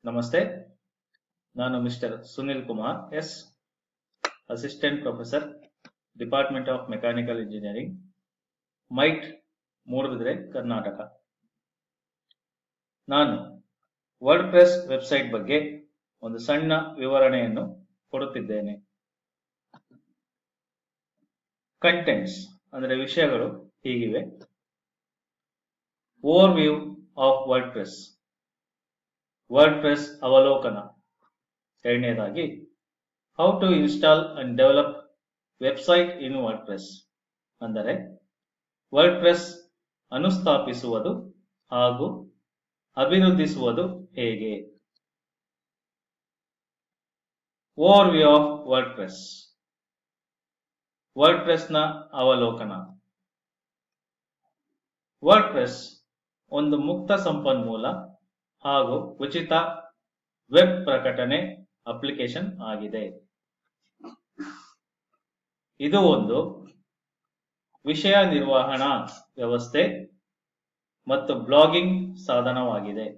ನಮಸ್ತೆ ನಾನು mister Sunil Kumar S assistant professor department of mechanical engineering MITE Moodbidri Karnataka ನಾನು ವರ್ಡ್ ಪ್ರೆಸ್ ವೆಬ್ಸೈಟ್ ಬಗ್ಗೆ ಒಂದು ಸಣ್ಣ ವಿವರಣೆಯನ್ನು ಕೊಡುತ್ತಿದ್ದೇನೆ ಕಂಟೆಂಟ್ಸ್ ಅಂದರೆ ವಿಷಯಗಳು ಹೀಗಿವೆ overview of WordPress WordPress ಅವಲೋಕನ ಎರಡನೇದಾಗಿ how to install and develop website in WordPress ಅಂದರೆ ವರ್ಡ್ ಪ್ರೆಸ್ ಅನುಸ್ಥಾಪಿಸುವುದು ಹಾಗೂ ಅಭಿವೃದ್ಧಿಸುವುದು ಹೇಗೆ overview of WordPress ವರ್ಡ್ ಪ್ರೆಸ್ನ ಅವಲೋಕನ ವರ್ಡ್ ಪ್ರೆಸ್ ಒಂದು ಮುಕ್ತ ಸಂಪನ್ಮೂಲ ಹಾಗೂ ಉಚಿತ ವೆಬ್ ಪ್ರಕಟಣೆ ಅಪ್ಲಿಕೇಶನ್ ಆಗಿದೆ ಇದು ಒಂದು ವಿಷಯ ನಿರ್ವಹಣಾ ವ್ಯವಸ್ಥೆ ಮತ್ತು ಬ್ಲಾಗಿಂಗ್ ಸಾಧನವಾಗಿದೆ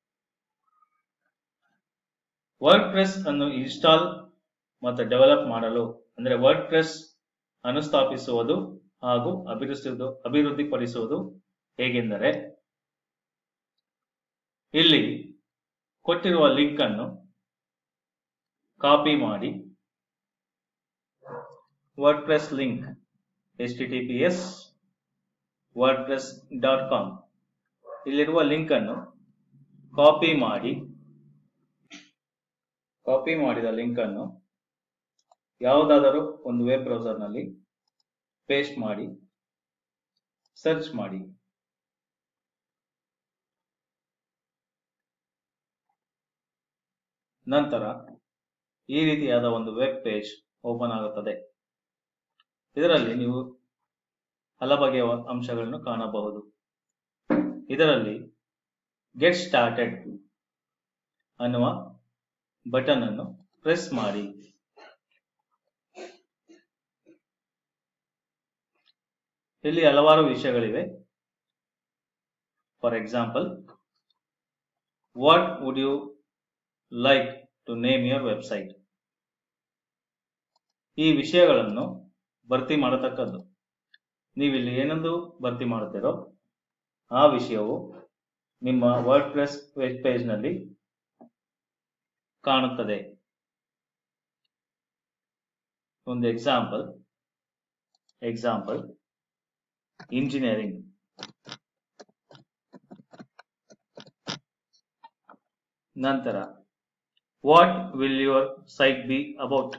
ವರ್ಡ್ ಪ್ರೆಸ್ ಅನ್ನು ಇನ್ಸ್ಟಾಲ್ ಮತ್ತು ಡೆವಲಪ್ ಮಾಡಲು ಅಂದರೆ ವರ್ಡ್ ಪ್ರೆಸ್ ಅನುಸ್ಥಾಪಿಸುವುದು ಹಾಗೂ ಅಭಿವೃದ್ಧಿಸುವುದು ಅಭಿವೃದ್ಧಿಪಡಿಸುವುದು ಹೇಗೆಂದರೆ ಇಲ್ಲಿ ಕೊಟ್ಟಿರುವ ಲಿಂಕ್ ಅನ್ನು ಕಾಪಿ ಮಾಡಿ WordPress link H T T P S WordPress dot com ಇಲ್ಲಿರುವ ಲಿಂಕ್ ಅನ್ನು ಕಾಪಿ ಮಾಡಿ ಕಾಪಿ ಮಾಡಿದ ಲಿಂಕ್ ಅನ್ನು ಯಾವುದಾದರೂ ಒಂದು ವೆಬ್ ಬ್ರೌಸರ್ನಲ್ಲಿ ಪೇಸ್ಟ್ ಮಾಡಿ ಸರ್ಚ್ ಮಾಡಿ ನಂತರ ಈ ರೀತಿಯಾದ ಒಂದು ವೆಬ್ ಪೇಜ್ ಓಪನ್ ಆಗುತ್ತದೆ ಇದರಲ್ಲಿ ನೀವು ಹಲ ಬಗೆಯ ಅಂಶಗಳನ್ನು ಕಾಣಬಹುದು ಇದರಲ್ಲಿ ಗೆಟ್ ಸ್ಟಾರ್ಟೆಡ್ ಅನ್ನುವ ಬಟನ್ ಅನ್ನು ಪ್ರೆಸ್ ಮಾಡಿ ಇಲ್ಲಿ ಹಲವಾರು ವಿಷಯಗಳಿವೆ for example what would you like to name your website ಈ ವಿಷಯಗಳನ್ನು ಭರ್ತಿ ಮಾಡತಕ್ಕದ್ದು ನೀವಿಲ್ಲಿ ಏನೊಂದು ಭರ್ತಿ ಮಾಡುತ್ತೀರೋ ಆ ವಿಷಯವು ನಿಮ್ಮ ವರ್ಡ್ ಪ್ರೆಸ್ ವೆಬ್ ಪೇಜ್ ನಲ್ಲಿ ಕಾಣುತ್ತದೆ ಒಂದು ಎಕ್ಸಾಂಪಲ್ ಎಕ್ಸಾಂಪಲ್ ಇಂಜಿನಿಯರಿಂಗ್ ನಂತರ what will your site be about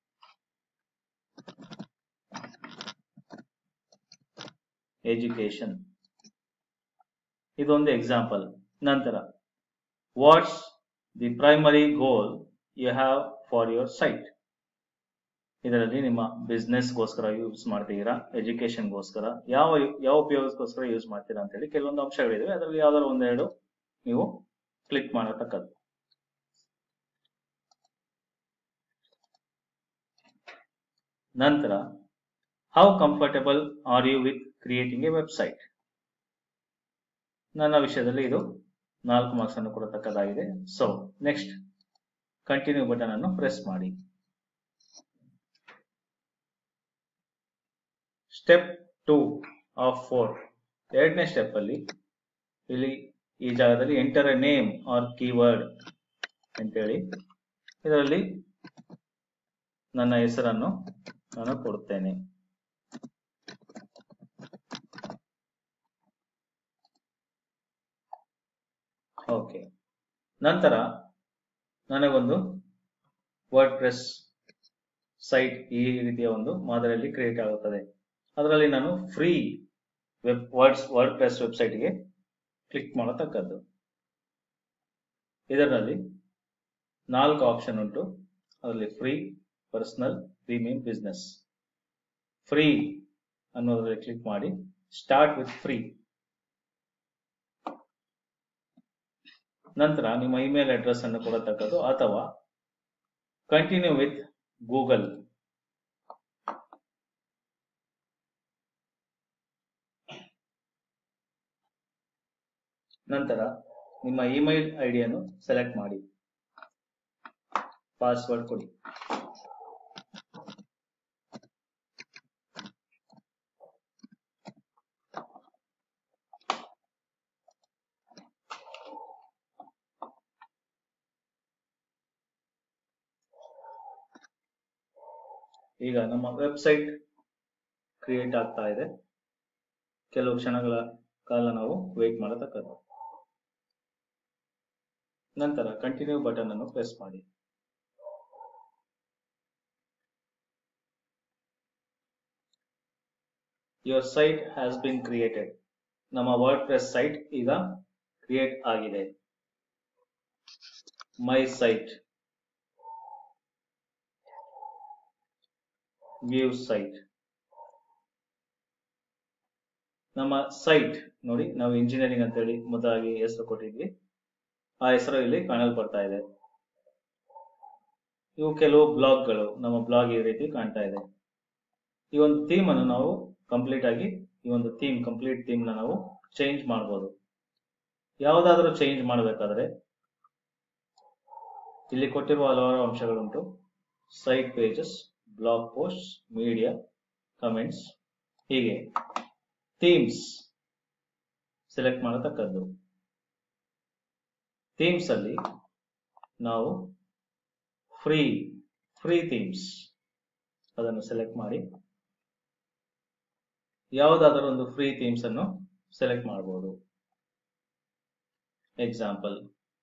education ಇದೊಂದು ಎಕ್ಸಾಂಪಲ್ ನಂತರ what's the primary goal you have for your site ಇದರಲ್ಲಿ ನಿಮ್ಮ ಬಿಸ್ನೆಸ್ಗೋಸ್ಕರ ಯೂಸ್ ಮಾಡ್ತೀರಾ ಎಜುಕೇಶನ್ಗೋಸ್ಕರ ಯಾವ ಯಾವ ಉಪಯೋಗಕ್ಕೋಸ್ಕರ ಯೂಸ್ ಮಾಡ್ತೀರಾ ಅಂತ ಹೇಳಿ ಕೆಲವೊಂದು ಅಂಶಗಳಿವೆ ಅದರಲ್ಲಿ ಯಾವ್ದಾದ್ರು ಒಂದೆರಡು ನೀವು ಕ್ಲಿಕ್ ಮಾಡತಕ್ಕದ್ದು ನಂತರ how comfortable are you with creating a website ನನ್ನ ವಿಷಯದಲ್ಲಿ ಇದು ನಾಲ್ಕು ಮಾರ್ಕ್ಸ್ ಅನ್ನು ಕೊಡತಕ್ಕದ್ದಾಗಿದೆ ಸೊ ನೆಕ್ಸ್ಟ್ ಕಂಟಿನ್ಯೂ ಬಟನ್ ಅನ್ನು ಪ್ರೆಸ್ ಮಾಡಿ ಸ್ಟೆಪ್ ಟೂ ಆಫ್ ಫೋರ್ ಎರಡನೇ ಸ್ಟೆಪ್ ಅಲ್ಲಿ ಇಲ್ಲಿ ಈ ಜಾಗದಲ್ಲಿ enter a name or keyword ಅಂತೇಳಿ ಇದರಲ್ಲಿ ನನ್ನ ಹೆಸರನ್ನು ನಾನು ಕೊಡುತ್ತೇನೆ ಓಕೆ ನಂತರ ನನಗೊಂದು ವರ್ಡ್ ಪ್ರೆಸ್ ಸೈಟ್ ಈ ರೀತಿಯ ಒಂದು ಮಾದರಿಯಲ್ಲಿ ಕ್ರಿಯೇಟ್ ಆಗುತ್ತದೆ ಅದರಲ್ಲಿ ನಾನು free web words WordPress ವೆಬ್ಸೈಟ್ಗೆ ಕ್ಲಿಕ್ ಮಾಡತಕ್ಕದ್ದು ಇದರಲ್ಲಿ ನಾಲ್ಕು ಆಪ್ಷನ್ ಉಂಟು ಅದರಲ್ಲಿ free personal premium business free ಅನ್ನೋದ್ರಲ್ಲಿ ಕ್ಲಿಕ್ ಮಾಡಿ ಸ್ಟಾರ್ಟ್ ವಿತ್ ಫ್ರೀ ನಂತರ ನಿಮ್ಮ ಇಮೇಲ್ ಅಡ್ರೆಸ್ ಅನ್ನು ಕೊಡತಕ್ಕದ್ದು ಅಥವಾ ಕಂಟಿನ್ಯೂ ವಿತ್ ಗೂಗಲ್ ನಂತರ ನಿಮ್ಮ ಇಮೇಲ್ ಐಡಿಯನ್ನು ಸೆಲೆಕ್ಟ್ ಮಾಡಿ ಪಾಸ್ವರ್ಡ್ ಕೊಡಿ ಈಗ ನಮ್ಮ ವೆಬ್ಸೈಟ್ ಕ್ರಿಯೇಟ್ ಆಗ್ತಾ ಇದೆ ಕೆಲವು ಕ್ಷಣಗಳ ಕಾಲ ನಾವು ವೇಟ್ ಮಾಡತಕ್ಕದ್ದು ನಂತರ ಕಂಟಿನ್ಯೂ ಬಟನ್ ಅನ್ನು ಪ್ರೆಸ್ ಮಾಡಿ your site has been created ನಮ್ಮ ವರ್ಡ್ ಪ್ರೆಸ್ ಸೈಟ್ ಈಗ ಕ್ರಿಯೇಟ್ ಆಗಿದೆ ಮೈ ಸೈಟ್ ವ್ಯೂ ಸೈಟ್ ನಮ್ಮ ಸೈಟ್ ನೋಡಿ ನಾವು ಇಂಜಿನಿಯರಿಂಗ್ ಅಂತೇಳಿ ಮೊದಲಾಗಿ ಹೆಸರು ಕೊಟ್ಟಿದ್ವಿ ಆ ಹೆಸರು ಇಲ್ಲಿ ಕಾಣಲ್ಪಡ್ತಾ ಇದೆ ಇವು ಕೆಲವು ಬ್ಲಾಗ್ಗಳು ನಮ್ಮ ಬ್ಲಾಗ್ ಈ ರೀತಿ ಕಾಣ್ತಾ ಇದೆ ಈ ಒಂದು ಥೀಮ್ ಅನ್ನು ನಾವು ಕಂಪ್ಲೀಟ್ ಆಗಿ ಈ ಒಂದು ಥೀಮ್ ಕಂಪ್ಲೀಟ್ ಥೀಮ್ ನ ನಾವು ಚೇಂಜ್ ಮಾಡಬಹುದು ಯಾವುದಾದ್ರೂ ಚೇಂಜ್ ಮಾಡಬೇಕಾದ್ರೆ ಇಲ್ಲಿ ಕೊಟ್ಟಿರುವ ಹಲವಾರು ಅಂಶಗಳುಂಟು site pages blog post media comments ಹೀಗೆ ಥೀಮ್ಸ್ ಸೆಲೆಕ್ಟ್ ಮಾಡತಕ್ಕದ್ದು ಥೀಮ್ಸ್ ಅಲ್ಲಿ ನಾವು ಫ್ರೀ ಫ್ರೀ ಥೀಮ್ಸ್ ಅದನ್ನು ಸೆಲೆಕ್ಟ್ ಮಾಡಿ ಯಾವುದಾದರೂ ಒಂದು ಫ್ರೀ ಥೀಮ್ಸ್ ಅನ್ನು ಸೆಲೆಕ್ಟ್ ಮಾಡಬಹುದು ಎಕ್ಸಾಂಪಲ್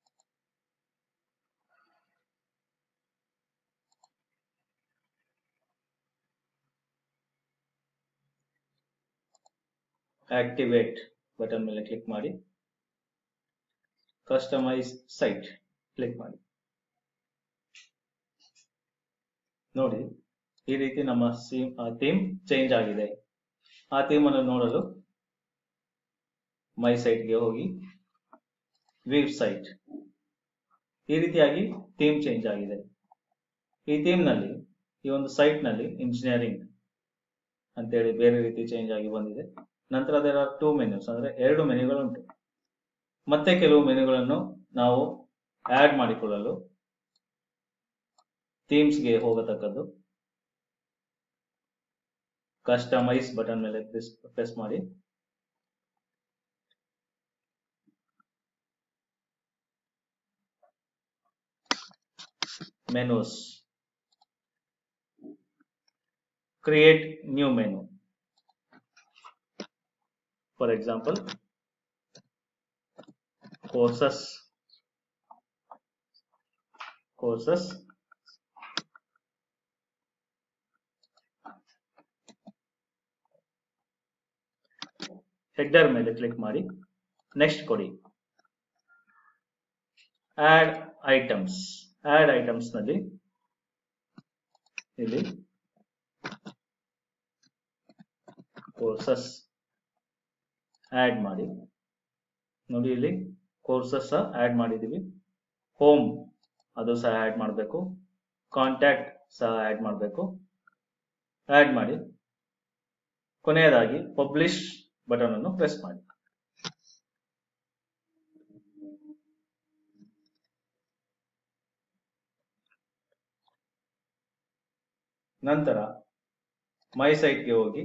ಆಕ್ಟಿವೇಟ್ ಬಟನ್ ಮೇಲೆ ಕ್ಲಿಕ್ ಮಾಡಿ ಕಸ್ಟಮೈಸ್ ಸೈಟ್ ಕ್ಲಿಕ್ ಮಾಡಿ ನೋಡಿ ಈ ರೀತಿ ನಮ್ಮ ಥೀಮ್ ಚೇಂಜ್ ಆಗಿದೆ ಆ ಥೀಮ್ ಅನ್ನು ನೋಡಲು ಮೈ ಸೈಟ್ಗೆ ಹೋಗಿ ವೀವ್ ಸೈಟ್ ಈ ರೀತಿಯಾಗಿ ಥೀಮ್ ಚೇಂಜ್ ಆಗಿದೆ ಈ ಥೀಮ್ ನಲ್ಲಿ ಈ ಒಂದು ಸೈಟ್ ನಲ್ಲಿ ಇಂಜಿನಿಯರಿಂಗ್ ಅಂತೇಳಿ ಬೇರೆ ರೀತಿ ಚೇಂಜ್ ಆಗಿ ಬಂದಿದೆ ನಂತರ ದೇರ್ ಆರ್ ಟೂ ಮೆನ್ಯೂಸ್ ಅಂದ್ರೆ ಎರಡು ಮೆನ್ಯೂಗಳುಂಟು ಮತ್ತೆ ಕೆಲವು ಮೆನ್ಯೂಗಳನ್ನು ನಾವು ಆಡ್ ಮಾಡಿಕೊಳ್ಳಲು ಥೀಮ್ಸ್ಗೆ ಹೋಗತಕ್ಕದ್ದು ಕಸ್ಟಮೈಸ್ ಬಟನ್ ಮೇಲೆ ಪ್ರೆಸ್ ಮಾಡಿ menus create new menu for example courses courses header ಮೇಲೆ ಕ್ಲಿಕ್ ಮಾಡಿ ನೆಕ್ಸ್ಟ್ ಕೊಡಿ ಆಡ್ ಐಟಮ್ಸ್ ಆಡ್ ಐಟಮ್ಸ್ ನಲ್ಲಿ ಇಲ್ಲಿ ಕೋರ್ಸಸ್ ಆಡ್ ಮಾಡಿ ನೋಡಿ ಇಲ್ಲಿ ಕೋರ್ಸಸ್ ಸಹ ಆಡ್ ಮಾಡಿದೀವಿ ಹೋಮ್ ಅದು ಸಹ ಆಡ್ ಮಾಡಬೇಕು ಕಾಂಟ್ಯಾಕ್ಟ್ ಸಹ ಆಡ್ ಮಾಡಬೇಕು ಆಡ್ ಮಾಡಿ ಕೊನೆಯದಾಗಿ ಪಬ್ಲಿಷ್ ಬಟನ್ ಅನ್ನು ಪ್ರೆಸ್ ಮಾಡಿ ನಂತರ ಮೈ ಸೈಟ್ಗೆ ಹೋಗಿ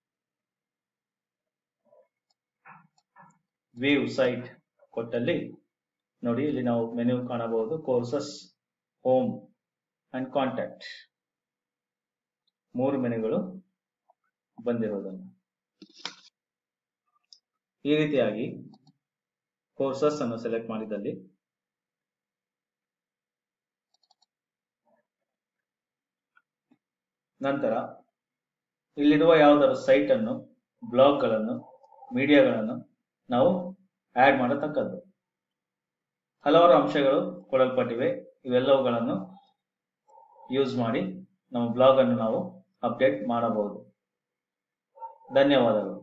ವ್ಯೂ ಸೈಟ್ ಕೊಟ್ಟಲ್ಲಿ ನೋಡಿ ಇಲ್ಲಿ ನಾವು ಮೆನು ಕಾಣಬಹುದು ಕೋರ್ಸಸ್ ಹೋಮ್ ಅಂಡ್ ಕಾಂಟ್ಯಾಕ್ಟ್ ಮೂರು ಮೆನುಗಳು ಬಂದಿರೋದನ್ನು ಈ ರೀತಿಯಾಗಿ ಕೋರ್ಸಸ್ ಅನ್ನು ಸೆಲೆಕ್ಟ್ ಮಾಡಿದಲ್ಲಿ ನಂತರ ಇಲ್ಲಿರುವ ಯಾವುದಾದ್ರು ಸೈಟ್ ಅನ್ನು ಬ್ಲಾಗ್ಗಳನ್ನು ಮೀಡಿಯಾಗಳನ್ನು ನಾವು ಆಡ್ ಮಾಡತಕ್ಕದ್ದು ಹಲವಾರು ಅಂಶಗಳು ಕೊಡಲ್ಪಟ್ಟಿವೆ ಇವೆಲ್ಲವುಗಳನ್ನು ಯೂಸ್ ಮಾಡಿ ನಮ್ಮ ಬ್ಲಾಗ್ ಅನ್ನು ನಾವು ಅಪ್ಡೇಟ್ ಮಾಡಬಹುದು ಧನ್ಯವಾದಗಳು